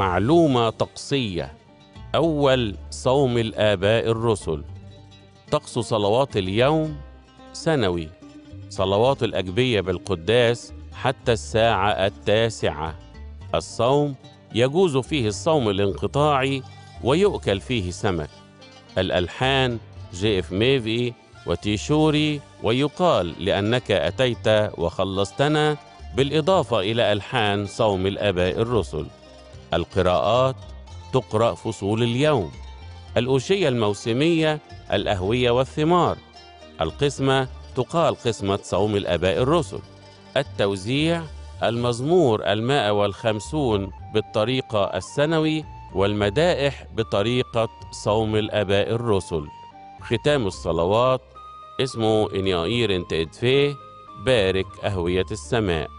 معلومة طقسية أول صوم الآباء الرسل طقس صلوات اليوم سنوي صلوات الأجبية بالقداس حتى الساعة التاسعة الصوم يجوز فيه الصوم الانقطاعي ويؤكل فيه سمك الألحان جيف ميفي وتيشوري ويقال لأنك أتيت وخلصتنا بالإضافة إلى ألحان صوم الآباء الرسل القراءات تقرأ فصول اليوم الأوشية الموسمية الأهوية والثمار القسمة تقال قسمة صوم الآباء الرسل التوزيع المزمور المائة والخمسون بالطريقة السنوي والمدائح بطريقة صوم الآباء الرسل ختام الصلوات اسمه إنيائير انت ادفيه بارك أهوية السماء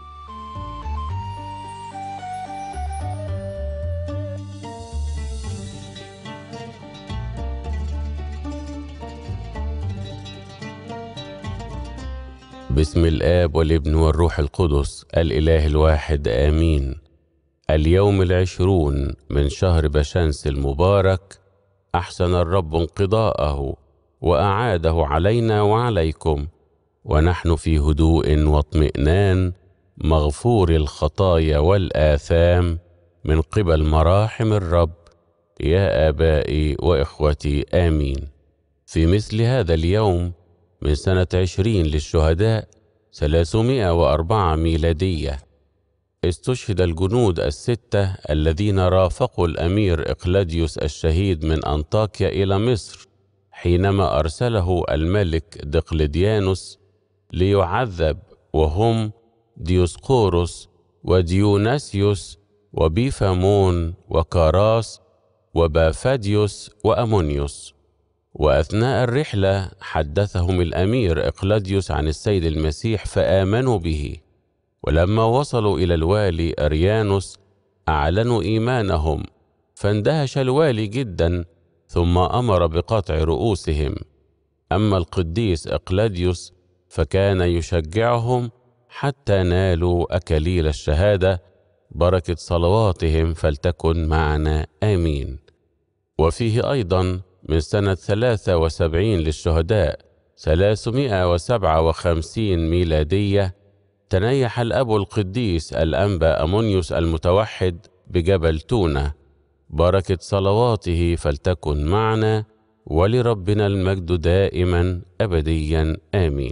بسم الآب والابن والروح القدس الإله الواحد آمين اليوم العشرون من شهر بشمس المبارك أحسن الرب انقضاءه وأعاده علينا وعليكم ونحن في هدوء واطمئنان مغفور الخطايا والآثام من قبل مراحم الرب يا آبائي وإخوتي آمين في مثل هذا اليوم من سنة عشرين للشهداء 304 ميلادية استشهد الجنود الستة الذين رافقوا الأمير إقلاديوس الشهيد من أنطاكيا إلى مصر حينما أرسله الملك دقلديانوس ليعذب وهم ديوسقوروس وديوناسيوس وبيفامون وكاراس وبافاديوس وأمونيوس وأثناء الرحلة حدثهم الأمير إقلاديوس عن السيد المسيح فآمنوا به ولما وصلوا إلى الوالي أريانوس أعلنوا إيمانهم فاندهش الوالي جدا ثم أمر بقطع رؤوسهم أما القديس إقلاديوس فكان يشجعهم حتى نالوا أكليل الشهادة بركة صلواتهم فلتكن معنا آمين وفيه أيضا من سنة ثلاثة وسبعين للشهداء ثلاثمائة وسبعة وخمسين ميلادية تنيح الأب القديس الأنبا أمونيوس المتوحد بجبل تونة بركة صلواته فلتكن معنا ولربنا المجد دائما أبديا آمين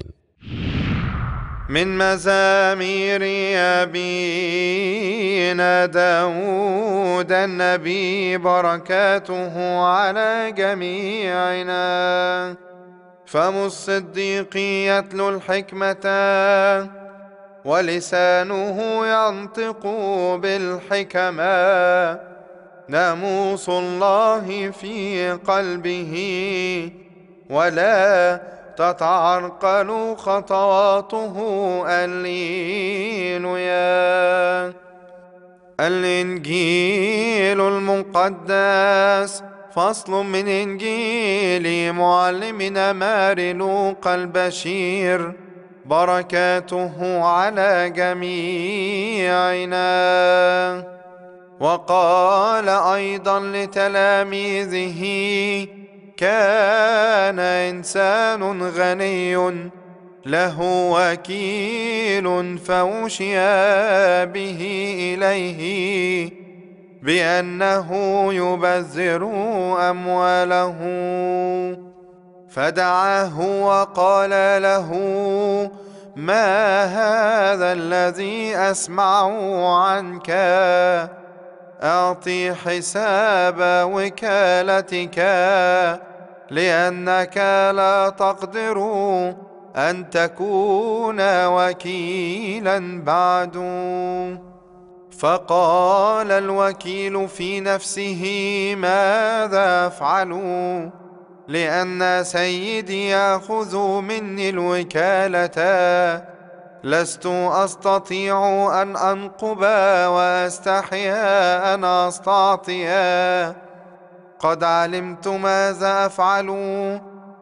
من مزامير أبينا داود النبي بركاته على جميعنا فم الصديق يتلو الحكمة ولسانه ينطق بالحكمة ناموس الله في قلبه ولا تتعرقل خطواته الليلويا الإنجيل المقدس فصل من إنجيل معلمنا مار لوقا البشير بركاته على جميعنا وقال أيضا لتلاميذه كان إنسان غني له وكيل فوشي به إليه بأنه يبذر أمواله فدعاه وقال له ما هذا الذي أسمع عنك أعطي حساب وكالتك لأنك لا تقدر أن تكون وكيلا بعد فقال الوكيل في نفسه ماذا أفعل لأن سيدي يأخذ مني الوكالة لست أستطيع أن أنقب وأستحيا أن أستعطي قد علمت ماذا أفعل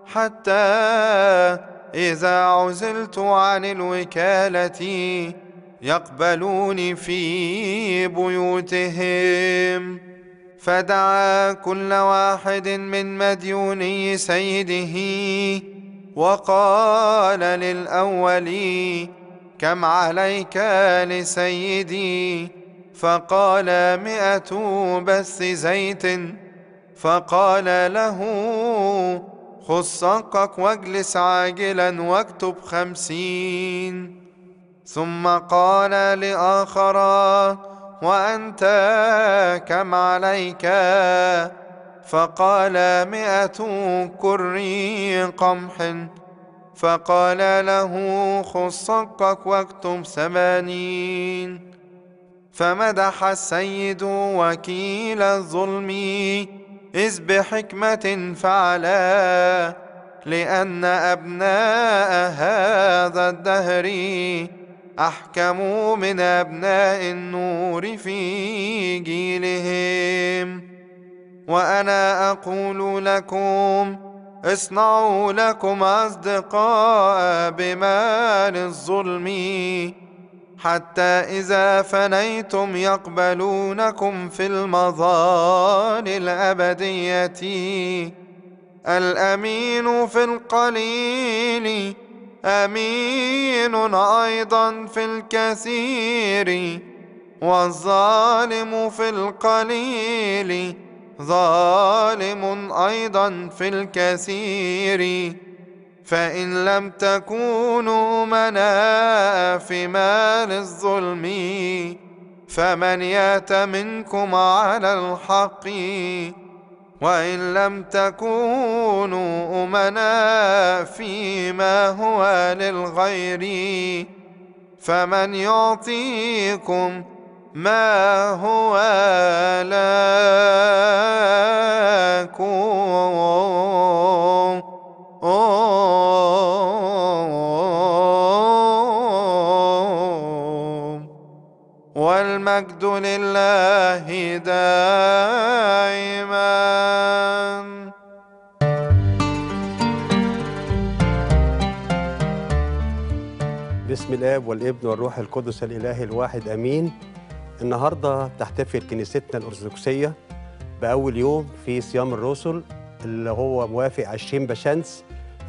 حتى إذا عزلت عن الوكالة يقبلوني في بيوتهم فدعا كل واحد من مديوني سيده وقال للأول كم عليك لسيدي فقال مئة بث زيت فقال له خذ صقك واجلس عاجلا واكتب خمسين ثم قال لآخر وأنت كم عليك فقال مئة كري قمح فقال له خذ صقك واكتب ثمانين فمدح السيد وكيل الظلم إذ بحكمة فعلا لأن أبناء هذا الدهر أحكموا من أبناء النور في جيلهم وأنا أقول لكم اصنعوا لكم أصدقاء بمال الظلم حتى إذا فنيتم يقبلونكم في المظال الأبدية الأمين في القليل أمين أيضا في الكثير والظالم في القليل ظالم أيضا في الكثير فإن لم تكونوا أمناء في مال الظلم فمن يات منكم على الحق وإن لم تكونوا أمناء فيما هو للغير فمن يعطيكم ما هو لكم والمجد لله دائما بسم الاب والابن والروح القدس الاله الواحد امين النهارده تحتفل كنيستنا الارثوذكسيه باول يوم في صيام الرسل اللي هو موافق 20 بشمس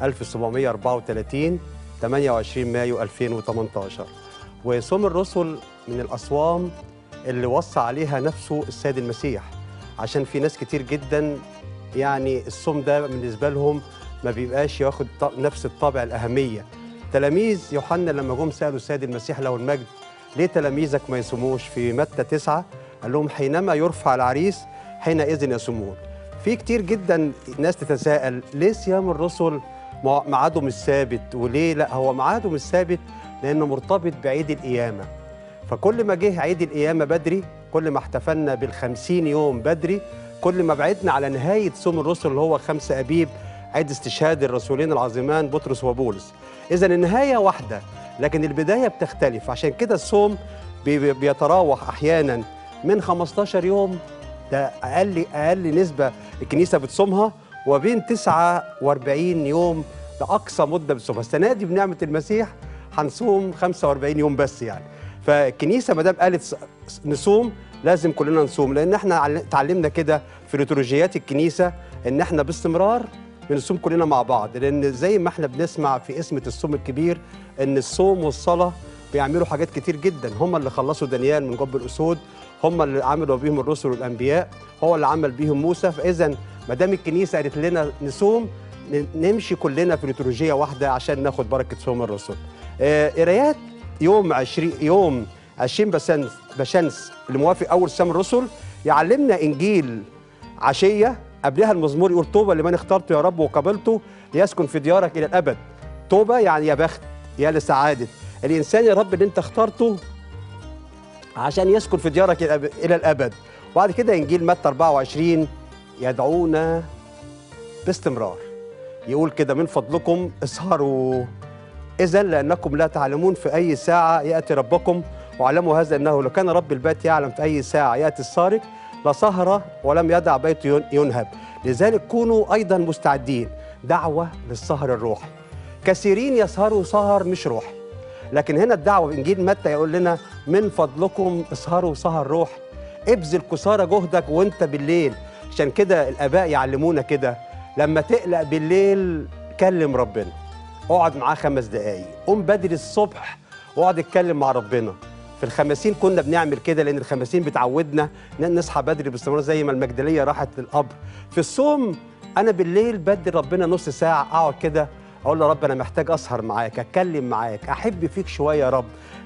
1734 28 مايو 2018 وصوم الرسل من الاصوام اللي وصى عليها نفسه السيد المسيح عشان في ناس كتير جدا يعني الصوم ده بالنسبه لهم ما بيبقاش ياخد ط- نفس الطابع الاهميه تلاميذ يوحنا لما جم سالوا السيد المسيح له المجد ليه تلاميذك ما يصوموش في متى تسعة قال لهم حينما يرفع العريس حينئذ يصومون في كتير جدا ناس تتساءل ليه صيام الرسل مع- ميعادهم الثابت وليه لا هو ميعادهم الثابت لانه مرتبط بعيد القيامه فكل ما جه عيد القيامه بدري كل ما احتفلنا بالخمسين يوم بدري كل ما بعدنا على نهايه صوم الرسل اللي هو خمسة ابيب عيد استشهاد الرسولين العظيمان بطرس وبولس اذا النهايه واحده لكن البدايه بتختلف عشان كده الصوم بي- بي- بيتراوح احيانا من 15 يوم ده اقل اقل نسبه الكنيسه بتصومها وبين 49 يوم ده اقصى مده بتصومها السنه دي بنعمه المسيح هنصوم 45 يوم بس يعني فالكنيسه ما دام قالت ص- نصوم لازم كلنا نصوم لان احنا عل- اتعلمنا كده في ليتورجيات الكنيسه ان احنا باستمرار بنصوم كلنا مع بعض لان زي ما احنا بنسمع في اسمه الصوم الكبير ان الصوم والصلاه بيعملوا حاجات كتير جدا هم اللي خلصوا دانيال من جب الاسود هم اللي عملوا بيهم الرسل والانبياء هو اللي عمل بيهم موسى فاذا ما دام الكنيسه قالت لنا نصوم ن- نمشي كلنا في ليتورجيه واحده عشان ناخد بركه صوم الرسل آه، قرايات يوم 20 يوم 20 بشمس بشمس اللي موافق اول صيام الرسل يعلمنا انجيل عشيه قبلها المزمور يقول طوبى لمن اخترته يا رب وقبلته ليسكن في ديارك الى الابد توبه يعني يا بخت يا لسعاده الانسان يا رب اللي انت اخترته عشان يسكن في ديارك إلى الأب- الى الابد وبعد كده انجيل متى 24 يدعونا باستمرار يقول كده من فضلكم اسهروا إذا لأنكم لا تعلمون في أي ساعة يأتي ربكم واعلموا هذا أنه لو كان رب البيت يعلم في أي ساعة يأتي السارق لسهر ولم يدع بيت ين- ينهب لذلك كونوا أيضا مستعدين دعوة للسهر الروحي كثيرين يسهروا سهر مش روحي لكن هنا الدعوه في انجيل متى يقول لنا من فضلكم اسهروا سهر روح ابذل كسارى جهدك وانت بالليل عشان كده الاباء يعلمونا كده لما تقلق بالليل كلم ربنا اقعد معاه خمس دقايق قوم بدري الصبح واقعد اتكلم مع ربنا في الخمسين كنا بنعمل كده لان الخمسين بتعودنا ان نصحى بدري باستمرار زي ما المجدليه راحت للقبر في الصوم انا بالليل بدي ربنا نص ساعه اقعد كده اقول له يا رب انا محتاج اسهر معاك اتكلم معاك احب فيك شويه يا رب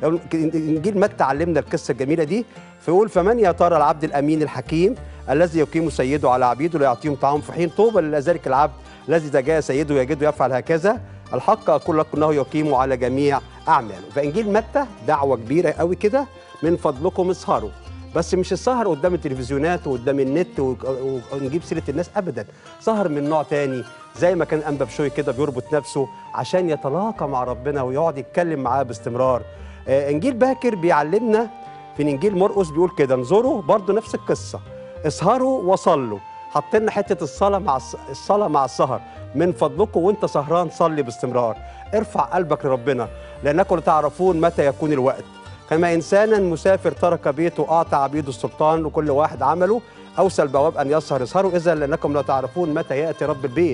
انجيل متى علمنا القصه الجميله دي فيقول فمن يا ترى العبد الامين الحكيم الذي يقيم سيده على عبيده ليعطيهم طعام في حين طوبى لذلك العبد الذي اذا جاء سيده يجده يفعل هكذا الحق اقول لكم انه يقيم على جميع اعماله فانجيل متى دعوه كبيره قوي كده من فضلكم اسهروا بس مش السهر قدام التلفزيونات وقدام النت و- و- ونجيب سيره الناس ابدا سهر من نوع تاني زي ما كان انبا بشوي كده بيربط نفسه عشان يتلاقى مع ربنا ويقعد يتكلم معاه باستمرار آه، انجيل باكر بيعلمنا في انجيل مرقس بيقول كده انظروا برضو نفس القصه اسهروا وصلوا حطينا حته الصلاه مع الص- الصلاه مع السهر من فضلكم وانت سهران صلي باستمرار ارفع قلبك لربنا لانكم لا تعرفون متى يكون الوقت كما انسانا مسافر ترك بيته اعطى عبيده السلطان وكل واحد عمله اوصى البواب ان يسهر اسهروا اذا لانكم لا تعرفون متى ياتي رب البيت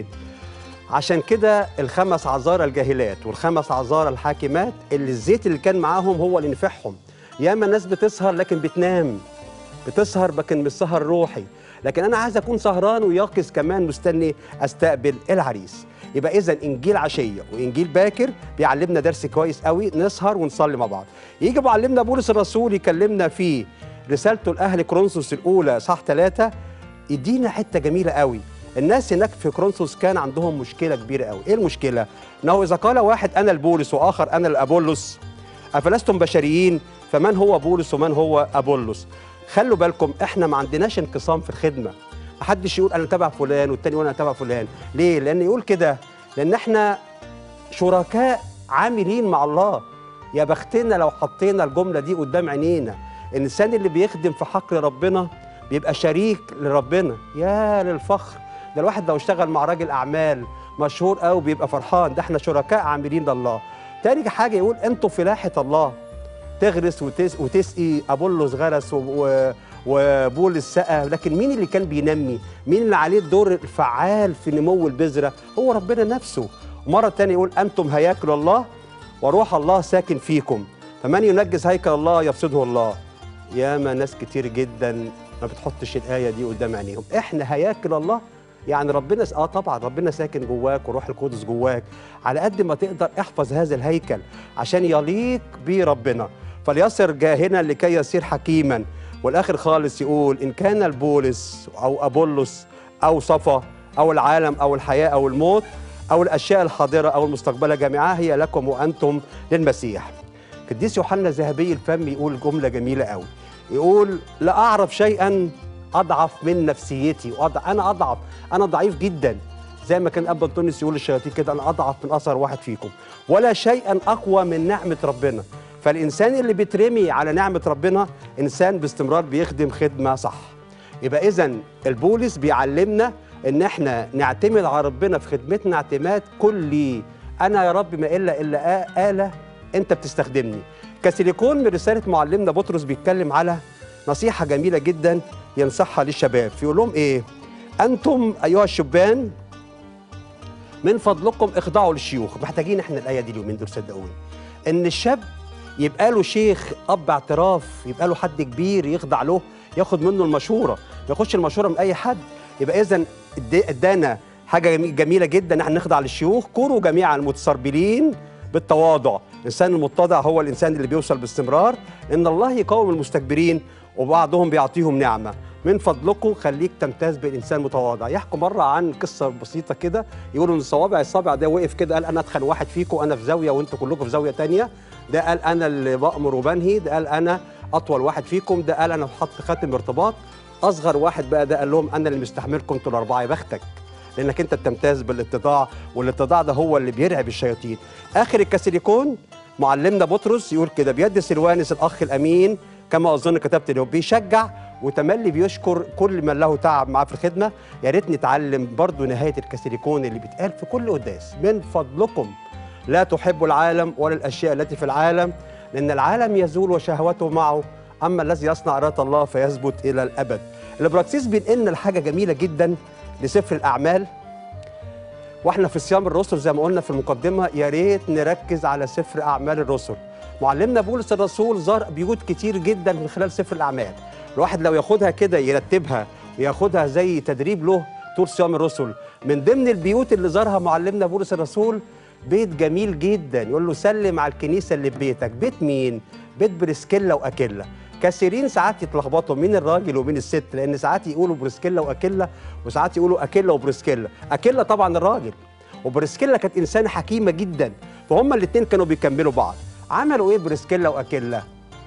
عشان كده الخمس عذارى الجاهلات والخمس عذارى الحاكمات اللي الزيت اللي كان معاهم هو اللي نفعهم ياما ناس بتسهر لكن بتنام بتسهر لكن مش سهر روحي لكن انا عايز اكون سهران ويقظ كمان مستني استقبل العريس يبقى اذا انجيل عشيه وانجيل باكر بيعلمنا درس كويس قوي نسهر ونصلي مع بعض يجي معلمنا بولس الرسول يكلمنا في رسالته لاهل كورنثوس الاولى صح ثلاثة يدينا حته جميله قوي الناس هناك في كورنثوس كان عندهم مشكله كبيره قوي ايه المشكله انه اذا قال واحد انا البولس واخر انا الابولس افلستم بشريين فمن هو بولس ومن هو ابولس خلوا بالكم احنا ما عندناش انقسام في الخدمه محدش يقول انا تبع فلان والتاني يقول انا تبع فلان ليه لان يقول كده لان احنا شركاء عاملين مع الله يا بختنا لو حطينا الجمله دي قدام عينينا الانسان اللي بيخدم في حقل ربنا بيبقى شريك لربنا يا للفخر ده الواحد لو اشتغل مع راجل اعمال مشهور قوي بيبقى فرحان ده احنا شركاء عاملين لله تاني حاجه يقول انتوا فلاحه الله تغرس وتس وتسقي ابولس غرس و... و... وبولس سقى لكن مين اللي كان بينمي مين اللي عليه الدور الفعال في نمو البذره هو ربنا نفسه ومره تانية يقول انتم هياكل الله وروح الله ساكن فيكم فمن ينجس هيكل الله يفسده الله ياما ناس كتير جدا ما بتحطش الايه دي قدام عينيهم احنا هياكل الله يعني ربنا اه طبعا ربنا ساكن جواك وروح القدس جواك على قد ما تقدر احفظ هذا الهيكل عشان يليق بربنا فليصر جاهنا لكي يصير حكيما والاخر خالص يقول ان كان البولس او ابولس او صفا او العالم او الحياه او الموت او الاشياء الحاضره او المستقبله جميعها هي لكم وانتم للمسيح قديس يوحنا ذهبي الفم يقول جمله جميله قوي يقول لا اعرف شيئا اضعف من نفسيتي وأضع انا اضعف انا ضعيف جدا زي ما كان ابا انطونيوس يقول للشياطين كده انا اضعف من اثر واحد فيكم ولا شيئا اقوى من نعمه ربنا فالانسان اللي بيترمي على نعمه ربنا انسان باستمرار بيخدم خدمه صح يبقى اذا البولس بيعلمنا ان احنا نعتمد على ربنا في خدمتنا اعتماد كلي انا يا رب ما الا الا آ- اله انت بتستخدمني كسيليكون من رساله معلمنا بطرس بيتكلم على نصيحه جميله جدا ينصحها للشباب فيقول لهم ايه انتم ايها الشبان من فضلكم اخضعوا للشيوخ محتاجين احنا الايه دي اليومين دول صدقوني ان الشاب يبقى له شيخ اب اعتراف يبقى له حد كبير يخضع له ياخد منه المشوره ما ياخدش المشوره من اي حد يبقى اذا ادانا حاجه جمي- جميله جدا ان احنا نخضع للشيوخ كونوا جميعا متسربلين بالتواضع الانسان المتضع هو الانسان اللي بيوصل باستمرار ان الله يقاوم المستكبرين وبعضهم بيعطيهم نعمه من فضلكم خليك تمتاز بالانسان متواضع يحكوا مره عن قصه بسيطه كده يقولوا ان صوابع الصابع ده وقف كده قال انا اتخن واحد فيكم انا في زاويه وانتوا كلكم في زاويه تانية ده قال انا اللي بامر وبنهي ده قال انا اطول واحد فيكم ده قال انا بحط خاتم ارتباط اصغر واحد بقى ده قال لهم انا اللي مستحملكم انتوا الاربعه يا بختك لانك انت بتمتاز بالاتضاع والاتضاع ده هو اللي بيرعب الشياطين اخر الكاسيليكون معلمنا بطرس يقول كده بيد سلوانس الاخ الامين كما اظن كتبت له بيشجع وتملي بيشكر كل من له تعب معاه في الخدمه يا ريت نتعلم برضو نهايه الكاسيليكون اللي بيتقال في كل قداس من فضلكم لا تحب العالم ولا الاشياء التي في العالم لان العالم يزول وشهوته معه اما الذي يصنع اراده الله فيثبت الى الابد الابراكسيس بينقلنا لحاجه جميله جدا لسفر الاعمال واحنا في صيام الرسل زي ما قلنا في المقدمه يا ريت نركز على سفر اعمال الرسل معلمنا بولس الرسول زار بيوت كتير جدا من خلال سفر الاعمال الواحد لو ياخدها كده يرتبها وياخدها زي تدريب له طول صيام الرسل من ضمن البيوت اللي زارها معلمنا بولس الرسول بيت جميل جدا يقول له سلم على الكنيسه اللي في بيتك بيت مين بيت بريسكيلا واكيلا كثيرين ساعات يتلخبطوا مين الراجل ومين الست لان ساعات يقولوا بريسكيلا واكيلا وساعات يقولوا اكيلا وبريسكيلا اكيلا طبعا الراجل وبريسكيلا كانت انسانه حكيمه جدا فهم الاثنين كانوا بيكملوا بعض عملوا ايه بريسكيلا واكيلا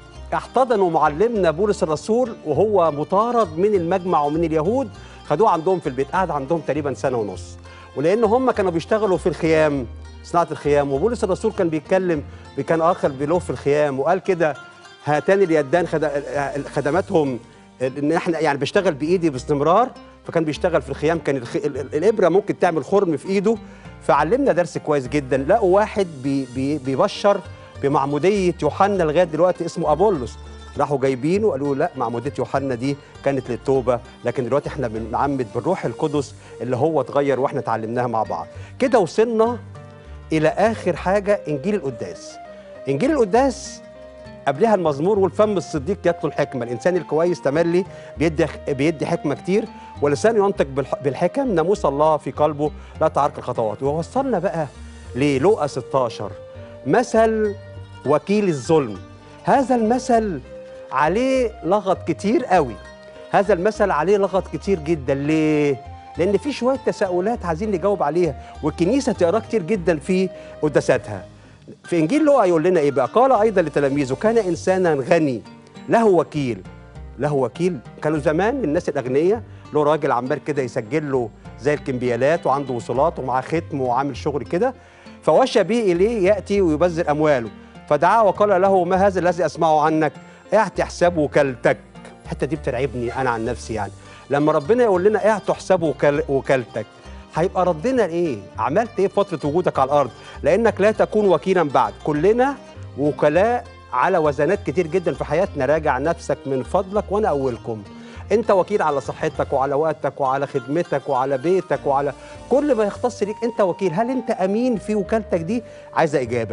احتضنوا معلمنا بولس الرسول وهو مطارد من المجمع ومن اليهود خدوه عندهم في البيت قعد عندهم تقريبا سنه ونص ولان هم كانوا بيشتغلوا في الخيام صناعه الخيام وبولس الرسول كان بيتكلم كان اخر بلوه في الخيام وقال كده هاتان اليدان خد- خدماتهم ان احنا يعني بيشتغل بايدي باستمرار فكان بيشتغل في الخيام كان الخ... ال- ال- الابره ممكن تعمل خرم في ايده فعلمنا درس كويس جدا لقوا واحد بي... بي... بيبشر بمعموديه يوحنا لغايه دلوقتي اسمه ابولس راحوا جايبينه وقالوا لا معموديه يوحنا دي كانت للتوبه لكن دلوقتي احنا بنعمد بالروح القدس اللي هو اتغير واحنا اتعلمناها مع بعض كده وصلنا الى اخر حاجه انجيل القداس انجيل القداس قبلها المزمور والفم الصديق يتلو الحكمه الانسان الكويس تملي بيدي بيدي حكمه كتير ولسانه ينطق بالح- بالحكم ناموس الله في قلبه لا تعرق الخطوات ووصلنا بقى للوقا 16 مثل وكيل الظلم هذا المثل عليه لغط كتير قوي هذا المثل عليه لغط كتير جدا ليه لان في شويه تساؤلات عايزين نجاوب عليها والكنيسه تقرا كتير جدا في قداساتها في انجيل لوقا يقول لنا ايه بقى قال ايضا لتلاميذه كان انسانا غني له وكيل له وكيل كانوا زمان الناس الاغنياء له راجل عمال كده يسجل له زي الكمبيالات وعنده وصولات ومعاه ختم وعامل شغل كده فوشى به اليه ياتي ويبذر امواله فدعا وقال له ما هذا الذي اسمعه عنك اعطي حساب وكالتك الحته دي بترعبني انا عن نفسي يعني لما ربنا يقول لنا اعطوا حساب وكال- وكالتك هيبقى ردنا ايه عملت ايه في فتره وجودك على الارض لانك لا تكون وكيلا بعد كلنا وكلاء على وزنات كتير جدا في حياتنا راجع نفسك من فضلك وانا اولكم انت وكيل على صحتك وعلى وقتك وعلى خدمتك وعلى بيتك وعلى كل ما يختص ليك انت وكيل هل انت امين في وكالتك دي عايزه اجابه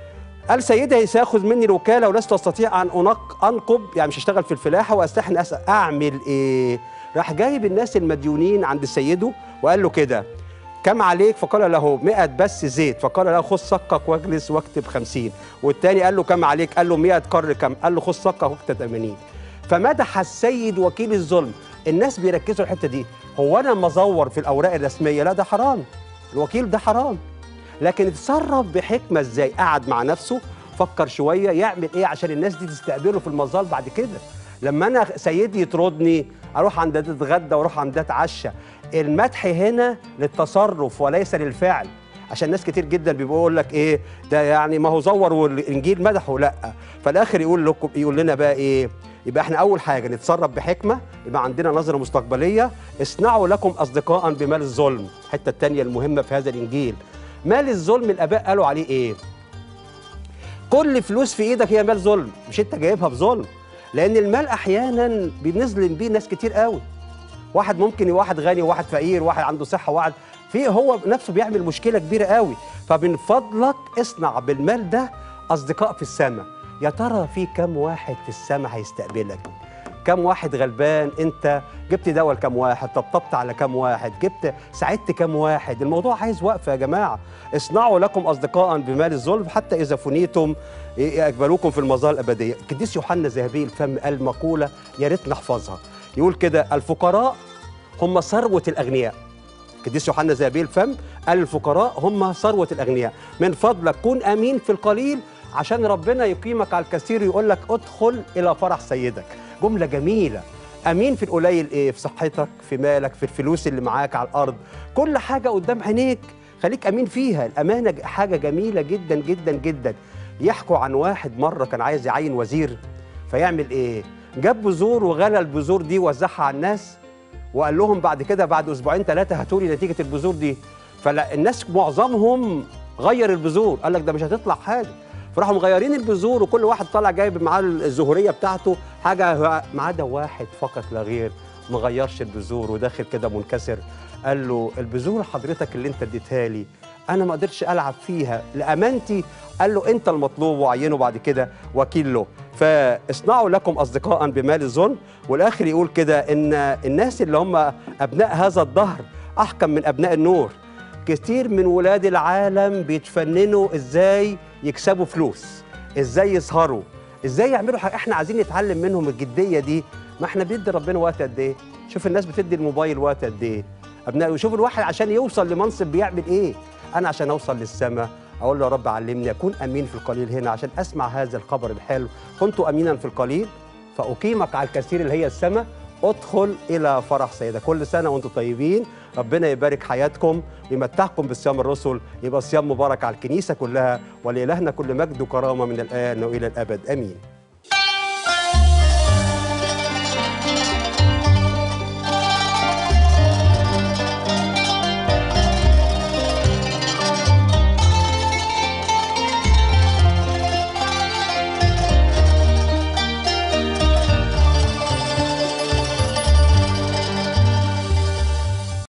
قال سيدي سياخذ مني الوكاله ولست استطيع ان انق انقب يعني مش هشتغل في الفلاحه واستحن اسال اعمل ايه راح جايب الناس المديونين عند سيده وقال له كده كم عليك فقال له مئة بس زيت فقال له خذ صكك واجلس واكتب خمسين والتاني قال له كم عليك قال له مئة قر كم قال له خذ صكك واكتب 80 فمدح السيد وكيل الظلم الناس بيركزوا الحته دي هو انا مزور في الاوراق الرسميه لا ده حرام الوكيل ده حرام لكن اتصرف بحكمه ازاي قعد مع نفسه فكر شويه يعمل ايه عشان الناس دي تستقبله في المظال بعد كده لما انا سيدي يطردني اروح عند ده اتغدى واروح عند ده اتعشى المدح هنا للتصرف وليس للفعل عشان ناس كتير جدا بيقول لك ايه ده يعني ما هو زور والانجيل مدحه لا فالاخر يقول لكم يقول لنا بقى ايه يبقى احنا اول حاجه نتصرف بحكمه يبقى عندنا نظره مستقبليه اصنعوا لكم اصدقاء بمال الظلم الحته الثانيه المهمه في هذا الانجيل مال الظلم الاباء قالوا عليه ايه كل فلوس في ايدك هي مال ظلم مش انت جايبها بظلم لان المال احيانا بنظلم بيه ناس كتير قوي واحد ممكن واحد غني وواحد فقير واحد عنده صحه وواحد في هو نفسه بيعمل مشكله كبيره قوي فمن فضلك اصنع بالمال ده اصدقاء في السماء يا ترى في كم واحد في السماء هيستقبلك كم واحد غلبان انت جبت دواء لكم واحد طبطبت على كم واحد جبت ساعدت كم واحد الموضوع عايز وقفه يا جماعه اصنعوا لكم اصدقاء بمال الظلم حتى اذا فنيتم يقبلوكم في المظال الابديه القديس يوحنا ذهبي الفم قال مقوله يا ريت نحفظها يقول كده الفقراء هم ثروه الاغنياء القديس يوحنا ذهبي الفم قال الفقراء هم ثروه الاغنياء من فضلك كن امين في القليل عشان ربنا يقيمك على الكثير يقول لك ادخل الى فرح سيدك جمله جميله امين في القليل ايه في صحتك في مالك في الفلوس اللي معاك على الارض كل حاجه قدام عينيك خليك امين فيها الامانه ج- حاجه جميله جدا جدا جدا يحكوا عن واحد مره كان عايز يعين وزير فيعمل ايه جاب بذور وغلى البذور دي وزعها على الناس وقال لهم بعد كده بعد اسبوعين ثلاثه هاتوا لي نتيجه البذور دي فالناس معظمهم غير البذور قال لك ده مش هتطلع حاجه فراحوا مغيرين البذور وكل واحد طالع جايب معاه الزهوريه بتاعته حاجه ما عدا واحد فقط لا غير ما غيرش البذور وداخل كده منكسر قال له البذور حضرتك اللي انت اديتها لي انا ما قدرتش العب فيها لامانتي قال له انت المطلوب وعينه بعد كده وكيل له فاصنعوا لكم اصدقاء بمال الظلم والاخر يقول كده ان الناس اللي هم ابناء هذا الدهر احكم من ابناء النور كتير من ولاد العالم بيتفننوا ازاي يكسبوا فلوس ازاي يسهروا ازاي يعملوا حاجة احنا عايزين نتعلم منهم الجديه دي ما احنا بندي ربنا وقت قد ايه شوف الناس بتدي الموبايل وقت قد ايه ابناء شوف الواحد عشان يوصل لمنصب بيعمل ايه انا عشان اوصل للسماء اقول له يا رب علمني اكون امين في القليل هنا عشان اسمع هذا الخبر الحلو كنت امينا في القليل فاقيمك على الكثير اللي هي السماء ادخل الى فرح سيدك كل سنه وانتم طيبين ربنا يبارك حياتكم ويمتعكم بالصيام الرسل يبقى صيام مبارك على الكنيسه كلها ولالهنا كل مجد وكرامه من الان والى الابد امين